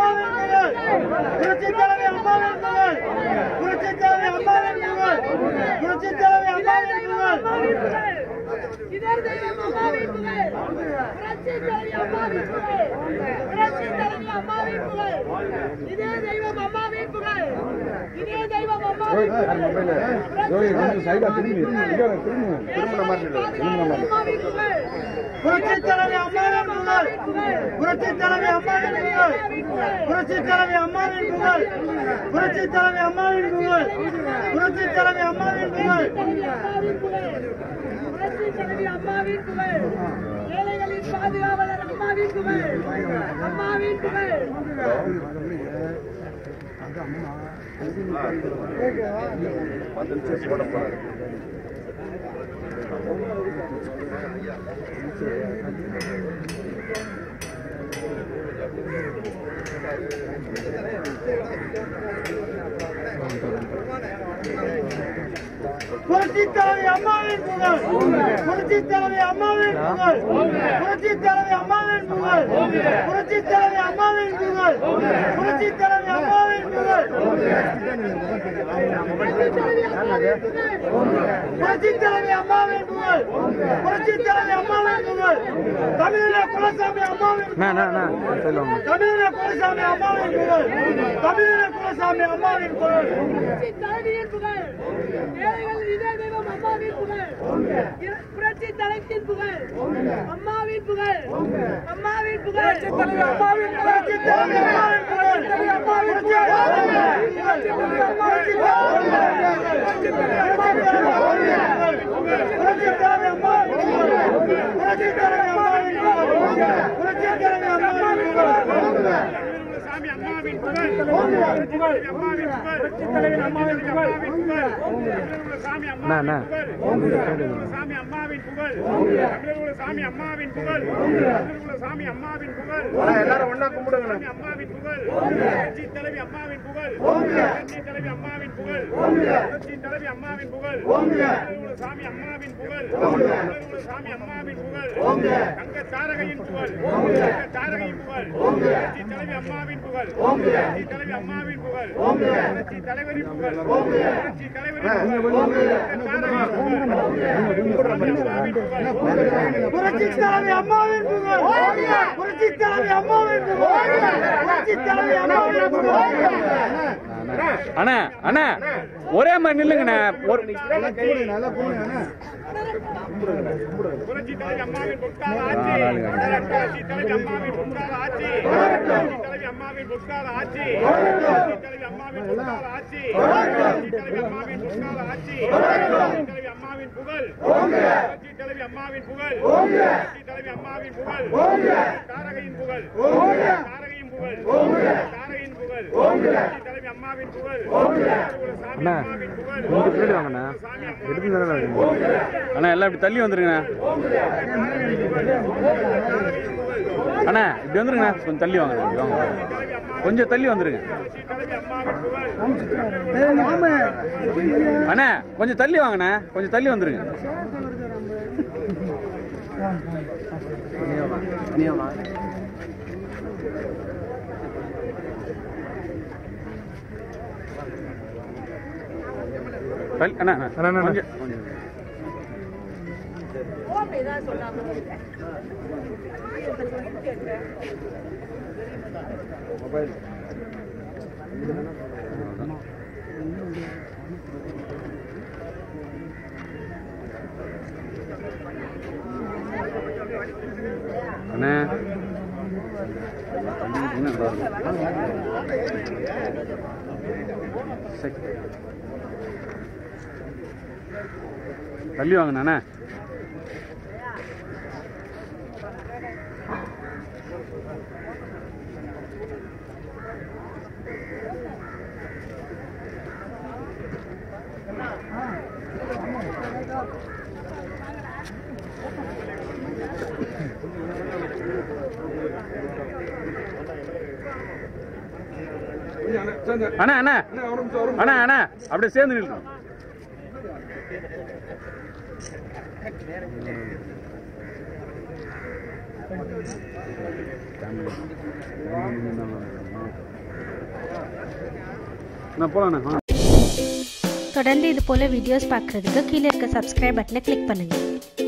அம்மாவின் புகழ் புரட்சி தலைவி அம்மாவின் புகழ் புரட்சி தலைவி அம்மாவின் புகழ் புரட்சி தலைவி அம்மாவின் புகழ் இதே தெய்வம் அம்மாவின் புகழ் புரட்சி தலைவி அம்மாவின் புகழ் புரட்சி தலைவி அம்மாவின் புகழ் இதே தெய்வம் அம்மாவின் புகழ் இதே தெய்வம் அம்மாவின் அம்மாவின் புகழ் புரட்சி தலைவி அம்மாவின் புகழ் புரட்சி தலைவி அம்மாவின் புகழ் புரட்சி தலைவி அம்மாவின் புகழ் புரட்சி தலைவி அம்மாவின் புகழ் புரட்சி தலைவி அம்மாவின் புகழ் புரட்சி தலைவி அம்மாவின் புகழ் ஏழைகளின் பாதுகாவலர் அம்மாவின் புகழ் அம்மாவின் புகழ் புரட்சி தலைவி அம்மாவின் புகழ் புரட்சி தலைவி அம்மாவின் புகழ் புரட்சி தலைவி அம்மாவின் புகழ் புரட்சி தலைவி அம்மாவின் புகழ் புரட்சி தலைவி அம்மாவின் புகழ் புரட்சி தலைவி அம்மாவின் புகழ் புரட்சி தலைவி அம்மாவின் புகழ் தமிழக குலசாமி அம்மாவின் தமிழக குலசாமி அம்மாவின் புகழ் தமிழக குலசாமி அம்மாவின் புகழ் புரட்சி தலைவியின் புகழ் ஏழைகளின் இதே தெய்வம் அம்மாவின் புகழ் புரட்சி தலைவியின் புகழ் அம்மாவின் புகழ் அம்மாவின் புகழ் தலைவி அம்மாவின் புரட்சி தலைவி அம்மாவின் புகழ் அம்மாவின் புகழ் புரட்சி தலைவி அம்மாவின் புகழ் புரட்சி தலைவி அம்மாவின் புகழ் புரட்சி தலைவி அம்மாவின் புகழ் புரட்சி தலைவி அம்மாவின் புகழ் சாமி அம்மாவின் புகழ் புகழ் அம்மாவின் புகழ் தலைவர் அம்மாவின் புகழ் புகழ் சாமி அம்மாவின் புகழ் சாமி அம்மாவின் புகழ் தமிழர்களோட சாமி அம்மாவின் புகழ் தமிழர்களோட சாமி அம்மாவின் புகழ் எல்லாரும் ஒண்ணா கும்பிடுங்க சாமி அம்மாவின் புகழ் புரட்சி தலைவி அம்மாவின் புகழ் புரட்சி தலைவி அம்மாவின் புகழ் புரட்சி தலைவி அம்மாவின் புகழ் தமிழர்களோட சாமி அம்மாவின் புகழ் தமிழர்களோட சாமி அம்மாவின் புகழ் தங்க தாரகையின் புகழ் தங்க தாரகையின் புகழ் புரட்சி தலைவி அம்மாவின் புகழ் புரட்சி தலைவி அம்மாவின் புகழ் புரட்சி தலைவரின் புகழ் புரட்சி தலைவரின் புகழ் தங்க தாரகையின் புகழ் புரட்சி தலைவி அம்மாவின் புகழ் புரட்சி தலைவி அம்மாவின் புகழ் புரட்சி தலைவி அம்மாவின் புகழ் அண்ணா அண்ணா ஒரே மாதிரி நில்லுங்கண்ணே ஒரு புரட்சி தலைவி அம்மாவின் பொற்கால ஆட்சி புரட்சி தலைவி அம்மாவின் பொற்கால ஆட்சி புரட்சி தலைவி அம்மாவின் பொற்கால ஆட்சி புரட்சி தலைவி அம்மாவின் பொற்கால ஆட்சி புரட்சி தலைவி அம்மாவின் பொற்கால ஆட்சி புரட்சி தலைவி அம்மாவின் புகழ் புரட்சி தலைவி அம்மாவின் புகழ் புரட்சி தலைவி அம்மாவின் புகழ் தாரகையின் புகழ் தாரகையின் புகழ் தாரகையின் புகழ் புரட்சி தலைவி அம்மாவின் புகழ் சாமி அம்மாவின் புகழ் கொஞ்சம் பின்னாடி வாங்கண்ணா சாமி எடுத்து தானே அண்ணா எல்லாம் இப்படி தள்ளி வந்துருங்கண்ணா அண்ணா இப்படி வந்துருங்கண்ணா கொஞ்சம் தள்ளி வாங்க இப்படி வாங்க கொஞ்சம் தள்ளி வந்துருங்க அண்ணா கொஞ்சம் தள்ளி வாங்கண்ணா கொஞ்சம் தள்ளி வந்துருங்க தள்ளி- அண்ணா அண்ணா கொஞ்சம் கொஞ்சம் அப்படிதான் சொல்லாம அண்ணா என்ன நல்லா இருக்கும். சரி. தள்ளி வாங்கண்ணா அண்ணா அண்ணா அண்ணா அண்ணா அண்ணா அப்படியே சேர்ந்து நில்லுங்க ஃபேமிலி நான் போலாண்ணே வாங்க தொடர்ந்து இது போல வீடியோஸ் பார்க்குறதுக்கு கீழே இருக்க சப்ஸ்கிரைப் பட்டனை கிளிக் பண்ணுங்கள்